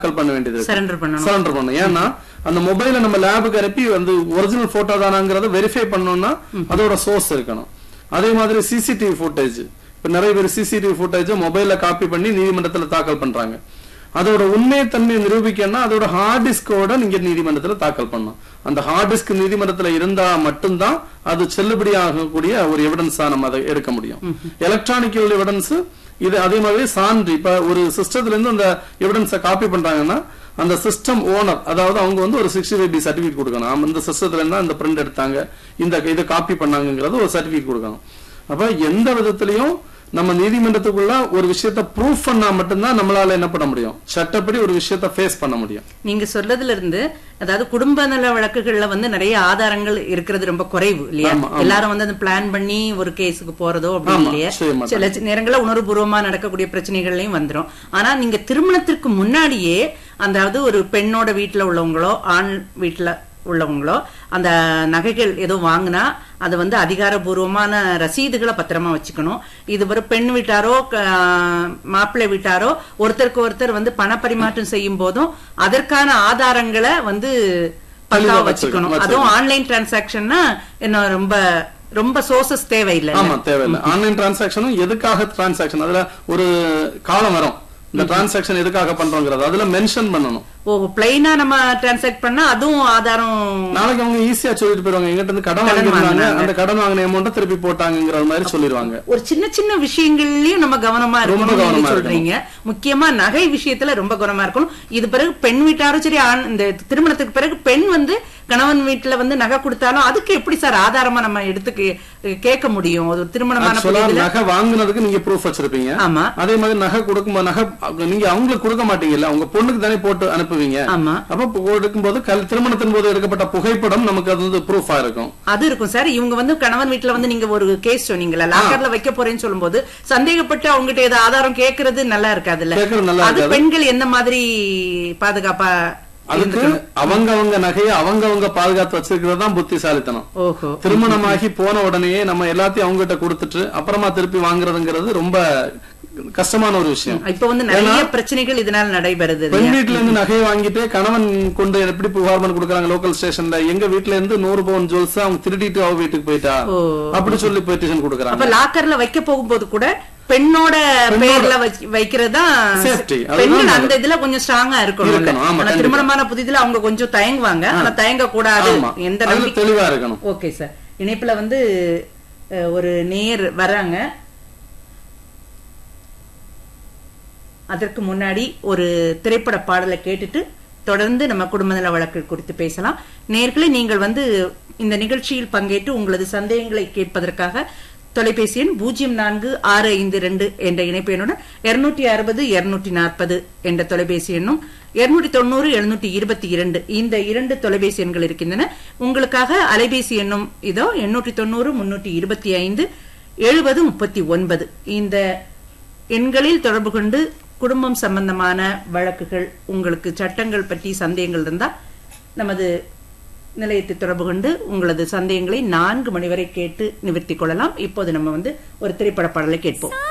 தாக்கல் பண்ண வேண்டியது இருக்கு. சரண்டர் பண்ணணும் சரண்டர் பண்ணும் ஏன்னா அந்த மொபைலை நம்ம லேபுக்கு அனுப்பி வந்து ஒரிஜினல் போட்டோ தானாங்கிறத வெரிஃபை பண்ணணும்னா அதோட சோர்ஸ் இருக்கணும் அதே மாதிரி சிசிடிவி ஃபுட்டேஜ் இப்ப நிறைய பேர் சிசிடிவி ஃபுட்டேஜ் மொபைல்ல காப்பி பண்ணி நீதிமன்றத்துல தாக்கல் பண்றாங்க அதோட உண்மைத்தன்மை நிரூபிக்கணும்னா அதோட ஹார்ட் டிஸ்கோட நீங்க நீதிமன்றத்துல தாக்கல் பண்ணணும் அந்த ஹார்ட் டிஸ்க் நீதிமன்றத்துல இருந்தா மட்டும்தான் அது செல்லுபடியாகக்கூடிய ஒரு எவிடன்ஸா நம்ம அதை எடுக்க முடியும் எலக்ட்ரானிக்கல் எவிடன்ஸ் இது அதே மாதிரி சான்று இப்ப ஒரு சிஸ்டத்துல இருந்து அந்த எவிடன்ஸை காப்பி பண்றாங்கன்னா அந்த சிஸ்டம் ஓனர் அதாவது அவங்க வந்து ஒரு சிக்ஸ்டி ஃபைவ் பி சர்டிபிகேட் கொடுக்கணும் ஆமா, இந்த சிஸ்டத்துல இருந்தா இந்த பிரிண்ட் எடுத்தாங்க இந்த இதை காப்பி பண்ணாங்கிறது ஒரு சர்டிபிகேட் கொடுக்கணும் அப்ப எந்த விதத்திலையும் நம்ம நீதிமன்றத்துக்குள்ள ஒரு விஷயத்த ப்ரூஃப் பண்ணா மட்டும்தான் நம்மளால என்ன பண்ண முடியும் சட்டப்படி ஒரு விஷயத்த ஃபேஸ் பண்ண முடியும் நீங்க சொல்றதுல இருந்து அதாவது குடும்ப நல வழக்குகள்ல வந்து நிறைய ஆதாரங்கள் இருக்கிறது ரொம்ப குறைவு இல்லையா ஆமா, ஆமா. எல்லாரும் வந்து அந்த பிளான் பண்ணி ஒரு கேஸுக்கு போறதோ அப்படி ஆமா, இல்லையா செய்ய மாட்டாங்க. சில சி- நேரங்கள்ல உணர்வுபூர்வமா நடக்கக்கூடிய பிரச்சனைகள்லயும் வந்துரும் ஆனா நீங்க திருமணத்திற்கு முன்னாடியே அதாவது ஒரு பெண்ணோட வீட்டுல உள்ளவங்களோ ஆண் வீட்டுல உள்ளவங்களோ அந்த நகைகள் ஏதோ வாங்கினா அது வந்து அதிகாரபூர்வமான ரசீதுகளை பத்திரமா வச்சுக்கணும் இது ஒரு பெண் வீட்டாரோ க- மாப்பிள்ளை வீட்டாரோ ஒருத்தருக்கு ஒருத்தர் வந்து பண பரிமாற்றம் செய்யும் போதும் அதற்கான ஆதாரங்களை வந்து பக்காவா தெளிவா வச்சுக்கணும் வச்சுக்கணும். அதுவும் ஆன்லைன் டிரான்சாக்ஷன்னா என்ன ரொம்ப ரொம்ப சோர்சஸ் தேவையில்லை ஆமா தேவையில்லை ஆன்லைன் டிரான்சாக்ஷனும் எதுக்காக டிரான்சாக்ஷன் அதுல ஒரு காலம் வரும் இந்த டிரான்சாக்ஷன் எதுக்காக பண்றோங்கிறது அதுல மென்ஷன் பண்ணணும் ஓ பிளைனா நம்ம டிரான்சாக்ட் பண்ணா அதுவும் ஆதாரம் நாளைக்கு அவங்க ஈஸியா சொல்லிட்டு போயிருவாங்க எங்கிட்ட இருந்து கடன் கடன் வாங்கிருந்தாங்க வாங்குனாங்க. அந்த கடன் வாங்கின அமௌண்ட்டை திருப்பி போட்டாங்கிற மாதிரி சொல்லிடுவாங்க ஒரு சின்ன சின்ன விஷயங்கள்லயும் நம்ம கவனமா ரொம்ப இருக்கணும் கவனமா நீங்க சொல்றீங்க முக்கியமா நகை விஷயத்துல ரொம்ப கவனமா இருக்கணும் இது பிறகு பெண் வீட்டாரும் சரி ஆண் இந்த திருமணத்துக்கு பிறகு பெண் வந்து கணவன் வீட்டுல வந்து நகை கொடுத்தாலும் அதுக்கு எப்படி சார் ஆதாரமா நம்ம எடுத்து கே- கேட்க முடியும் ஒரு திருமணமான ஆக்சுவலா புதியதுல நகை வாங்குனதுக்கு நீங்க ப்ரூஃப் வச்சிருப்பீங்க ஆமா அதே மாதிரி நகை கொடுக்கும்போது நகை நீங்க அவங்களுக்கு கொடுக்க மாட்டீங்கல்ல உங்க பொண்ணுக்கு தானே போட்டு அனுப்புவீங்க ஆமா அப்ப கொடுக்கும்போது கல் திருமணத்தின் போது எடுக்கப்பட்ட புகைப்படம் நமக்கு அது வந்து ப்ரூஃபா இருக்கும் அது இருக்கும் சார் இவங்க வந்து கணவன் வீட்டுல வந்து நீங்க ஒரு கேஸ் சொன்னீங்கல்ல லாக்கர்ல வைக்க போறேன்னு சொல்லும்போது சந்தேகப்பட்டு அவங்ககிட்ட ஏதாவது ஆதாரம் கேக்குறது நல்லா இருக்காதுல்ல கேட்கறது நல்லா அது இருக்காது பெண்கள் எந்த மாதிரி பாதுகாப்பா அதுக்கு அவங்க அவங்க நகையை அவங்க அவங்க பாதுகாத்து வச்சிருக்கிறது தான் புத்திசாலித்தனம் ஓஹோ திருமணமாகி போன உடனேயே நம்ம எல்லாத்தையும் அவங்க கிட்ட கொடுத்துட்டு அப்புறமா திருப்பி வாங்குறதுங்கிறது ரொம்ப கஷ்டமான ஒரு விஷயம் இப்ப வந்து நிறைய பிரச்சனைகள் இதனால நடைபெறுது பெண் இல்லையா? வீட்டுல இருந்து நகையை வாங்கிட்டு கணவன் கொண்டு எப்படி புகார் பண்ணி கொடுக்குறாங்க லோக்கல் ஸ்டேஷன்ல எங்க வீட்டுல இருந்து நூறு பவுன் ஜுவல்ஸ் அவங்க திருடிட்டு அவ வீட்டுக்கு போயிட்டா ஓ. அப்படி சொல்லி பெட்டிஷன் கொடுக்குறாங்க அப்ப லாக்கர்ல வைக்க போகும்போது கூட பெண்ணோட பேர்ல வச்சு- வைக்கிறது தான் Safety. அதுதான் பெண்கள் அந்த நல்லது. இதுல கொஞ்சம் ஸ்ட்ராங்கா இருக்கணும் இருக்கணும். ஆமா, ஆனா கண்டிப்பா. திருமணமான புதிதுல அவங்க கொஞ்சம் தயங்குவாங்க ஆனா தயங்க கூடாது ஆமா எந்த அதுல நம்பிக்கை தெளிவா இருக்கணும் ஓகே சார் இணைப்புல வந்து அஹ், ஒரு நேர் வராங்க அதற்கு முன்னாடி ஒரு திரைப்பட பாடலை கேட்டுட்டு தொடர்ந்து நம்ம குடும்ப நல வழக்கு குறித்து பேசலாம் நேர்களே நீங்கள் வந்து இந்த நிகழ்ச்சியில் பங்கேற்று உங்களது சந்தேகங்களை கேட்பதற்காக தொலைபேசி எண் பூஜ்ஜியம் நான்கு ஆறு ஐந்து ரெண்டு என்ற இணைப்பு எண்ணுடன் இருநூற்றி அறுபது இருநூற்றி நாற்பது என்ற தொலைபேசி எண்ணும் இருநூற்றி தொண்ணூறு எழுநூற்றி இருபத்தி இரண்டு இந்த இரண்டு தொலைபேசி எண்கள் இருக்கின்றன உங்களுக்காக அலைபேசி எண்ணும் இதோ எண்ணூற்றி தொண்ணூறு முன்னூற்றி இருபத்தி ஐந்து எழுபது முப்பத்தி ஒன்பது இந்த எண்களில் தொடர்பு கொண்டு குடும்பம் சம்பந்தமான வழக்குகள் உங்களுக்கு சட்டங்கள் பற்றி சந்தேகங்கள் இருந்தால் நமது நிலையத்தை தொடர்பு கொண்டு உங்களது சந்தேகங்களை நான்கு மணி வரை கேட்டு நிவர்த்தி கொள்ளலாம் இப்போது நம்ம வந்து ஒரு திரைப்பட பாடலை கேட்போம்